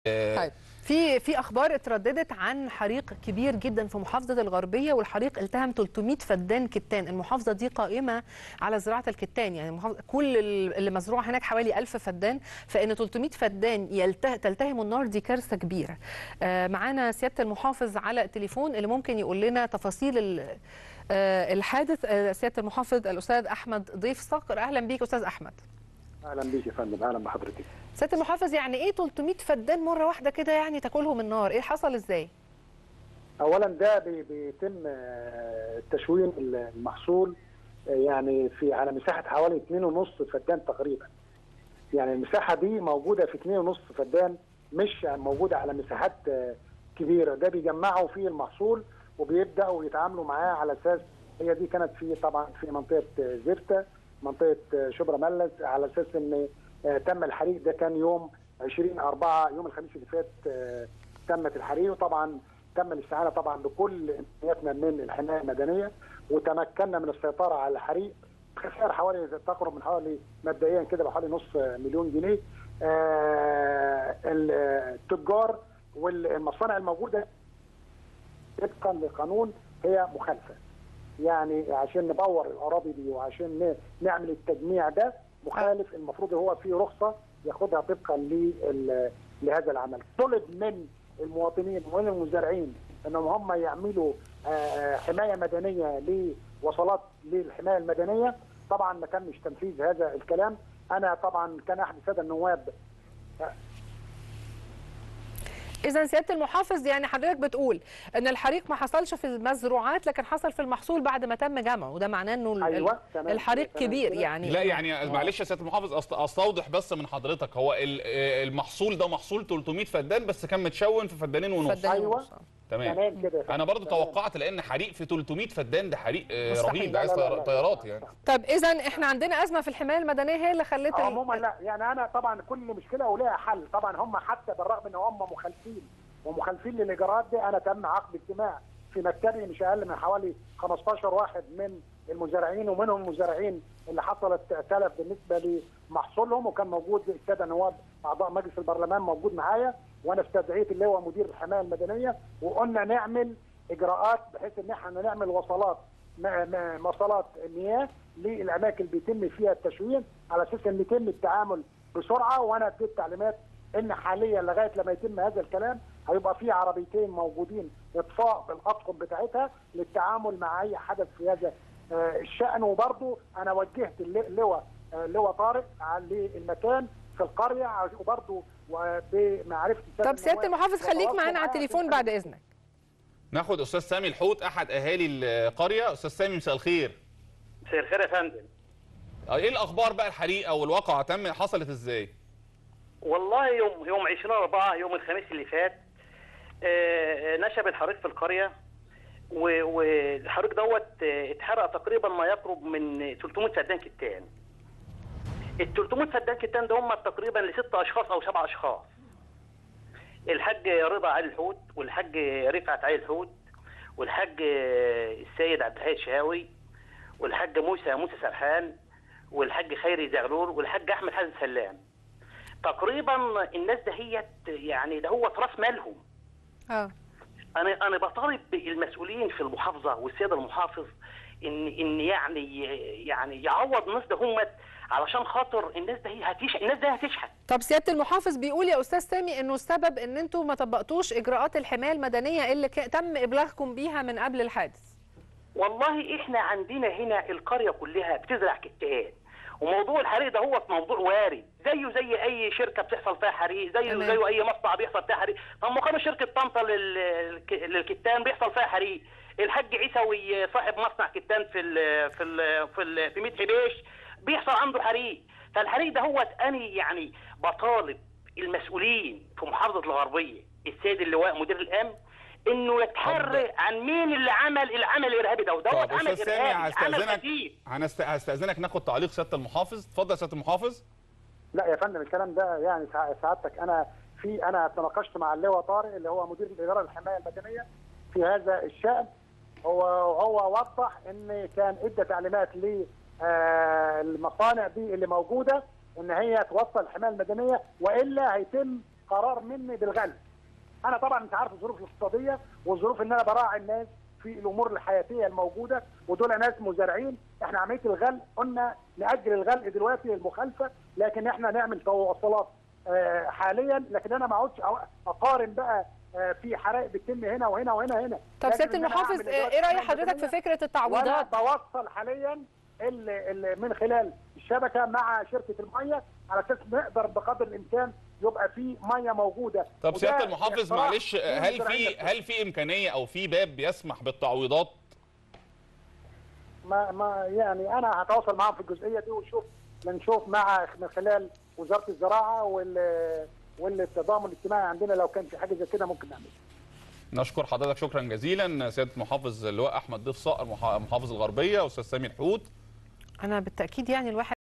طيب في في اخبار اترددت عن حريق كبير جدا في محافظه الغربيه والحريق التهم 300 فدان كتان المحافظه دي قائمه على زراعه الكتان يعني المحافظة كل اللي مزروع هناك حوالي 1000 فدان فان 300 فدان يلته تلتهم النار دي كارثه كبيره آه معانا سياده المحافظ على التليفون اللي ممكن يقول لنا تفاصيل آه الحادث آه سياده المحافظ الاستاذ احمد ضيف صقر اهلا بيك استاذ احمد اهلا بيك يا فندم اهلا بحضرتك سياده المحافظ يعني ايه 300 فدان مره واحده كده يعني تاكلهم النار ايه حصل ازاي اولا ده بي بيتم تشوين المحصول يعني في على مساحه حوالي 2.5 فدان تقريبا يعني المساحه دي موجوده في 2.5 فدان مش موجوده على مساحات كبيره ده بيجمعوا فيه المحصول وبيبداوا يتعاملوا معاه على اساس هي دي كانت في طبعا في منطقه زرته منطقه شبرا ملز على اساس ان تم الحريق ده كان يوم 20 4 يوم الخميس اللي فات تمت الحريق وطبعا تم الاستعانه طبعا بكل امكانياتنا من الحمايه المدنيه وتمكنا من السيطره على الحريق خسائر حوالي تقرب من حوالي مبدئيا كده بحوالي نص مليون جنيه التجار والمصانع الموجوده طبقا للقانون هي مخالفه يعني عشان نبور الاراضي دي وعشان نعمل التجميع ده مخالف المفروض هو في رخصه ياخدها طبقا لهذا العمل طلب من المواطنين ومن المزارعين انهم هم يعملوا حمايه مدنيه لوصلات للحمايه المدنيه طبعا ما تمش تنفيذ هذا الكلام انا طبعا كان احد الساده النواب إذا سيادة المحافظ يعني حضرتك بتقول إن الحريق ما حصلش في المزروعات لكن حصل في المحصول بعد ما تم جمعه وده معناه إنه أيوة. الحريق كبير يعني لا يعني معلش يا سيادة المحافظ أستوضح بس من حضرتك هو المحصول ده محصول 300 فدان بس كان متشون في فدانين ونص فدانين أيوة. ونص تمام كده انا برضو توقعت لان حريق في 300 فدان ده حريق رهيب ده عايز طيارات يعني طب اذا احنا عندنا ازمه في الحمايه المدنيه هي اللي خلت عموما لا يعني انا طبعا كل مشكله ولها حل طبعا هم حتى بالرغم ان هم مخالفين ومخالفين للاجراءات دي انا تم عقد اجتماع في مكتبي مش اقل من حوالي 15 واحد من المزارعين ومنهم المزارعين اللي حصلت تلف بالنسبه لمحصولهم وكان موجود الساده نواب اعضاء مجلس البرلمان موجود معايا وانا استدعيت اللي هو مدير الحمايه المدنيه وقلنا نعمل اجراءات بحيث ان احنا نعمل وصلات وصلات مياه للاماكن اللي بيتم فيها التشوين على اساس ان يتم التعامل بسرعه وانا اديت تعليمات ان حاليا لغايه لما يتم هذا الكلام هيبقى في عربيتين موجودين اطفاء بالاطقم بتاعتها للتعامل مع اي حدث في هذا الشان وبرضه انا وجهت اللواء اللواء طارق للمكان في القريه وبرضه وبمعرفه طب سياده المحافظ خليك معانا على التليفون بعد اذنك ناخد استاذ سامي الحوت احد اهالي القريه استاذ سامي مساء الخير مساء الخير يا فندم ايه الاخبار بقى الحريق او الواقعه تم حصلت ازاي والله يوم يوم 20 4 يوم الخميس اللي فات آه نشب الحريق في القريه والحريق دوت اتحرق تقريبا ما يقرب من 300 فدان كتان ال 300 فدان كتان ده هم تقريبا لست اشخاص او سبع اشخاص الحاج رضا علي الحوت والحاج رفعت علي الحوت والحاج السيد عبد الحي الشهاوي والحاج موسى موسى سرحان والحاج خيري زغلول والحاج احمد حسن سلام تقريبا الناس دهيت يعني ده هو راس مالهم اه انا انا بطالب المسؤولين في المحافظه والسيد المحافظ ان ان يعني يعني يعوض الناس ده هم علشان خاطر الناس ده هتشحت الناس ده هتشحت طب سياده المحافظ بيقول يا استاذ سامي انه السبب ان انتم ما طبقتوش اجراءات الحمايه المدنيه اللي تم ابلاغكم بيها من قبل الحادث والله احنا عندنا هنا القريه كلها بتزرع كتان وموضوع الحريق ده هو موضوع وارد زيه زي اي شركه بتحصل فيها حريق زيه تمام. زيه اي مصنع بيحصل فيها حريق طب ما كانوا شركه طنطا لل- للكتان بيحصل فيها حريق الحاج عيسوي صاحب مصنع كتان في ال في ال في ال في ميت حبيش بيحصل عنده حريق فالحريق ده هو اني يعني بطالب المسؤولين في محافظه الغربيه السيد اللواء مدير الامن انه يتحرى عن مين اللي عمل العمل الارهابي ده ودوت طب عمل استاذ سامي ارهابي عمل هستاذنك خفيف هنست... هستاذنك ناخد تعليق سياده المحافظ اتفضل يا سياده المحافظ لا يا فندم الكلام ده يعني سع- سعادتك انا في انا تناقشت مع اللواء طارق اللي هو مدير الاداره الحمايه المدنيه في هذا الشان هو هو وضح ان كان ادى تعليمات للمصانع دي اللي موجوده ان هي توصل الحمايه المدنيه والا هيتم قرار مني بالغلب انا طبعا انت عارف الظروف الاقتصاديه والظروف ان انا براعي الناس في الامور الحياتيه الموجوده ودول ناس مزارعين احنا عمليه الغلق قلنا ناجل الغلق دلوقتي للمخالفه لكن احنا نعمل تواصلات آه، حاليا لكن انا ما اقعدش أق- اقارن بقى آه، في حرائق بتتم هنا وهنا وهنا هنا طب لكن سياده إن أنا المحافظ أعمل دلوقتي ايه راي حماية حضرتك في مدنية فكره وانا التعويضات بوصل حاليا ال ال من خلال الشبكه مع شركه الميه على اساس نقدر بقدر الامكان يبقى في ميه موجوده طب وده سياده المحافظ اقتراح معلش من هل الزراعية في هل في امكانيه او في باب يسمح بالتعويضات ما ما يعني انا هتواصل معاهم في الجزئيه دي ونشوف نشوف مع من خلال وزاره الزراعه وال والتضامن الاجتماعي عندنا لو كان في حاجه زي كده ممكن نعملها نشكر حضرتك شكرا جزيلا سياده محافظ اللواء احمد ضيف صقر محافظ الغربيه استاذ سامي الحوت انا بالتاكيد يعني الواحد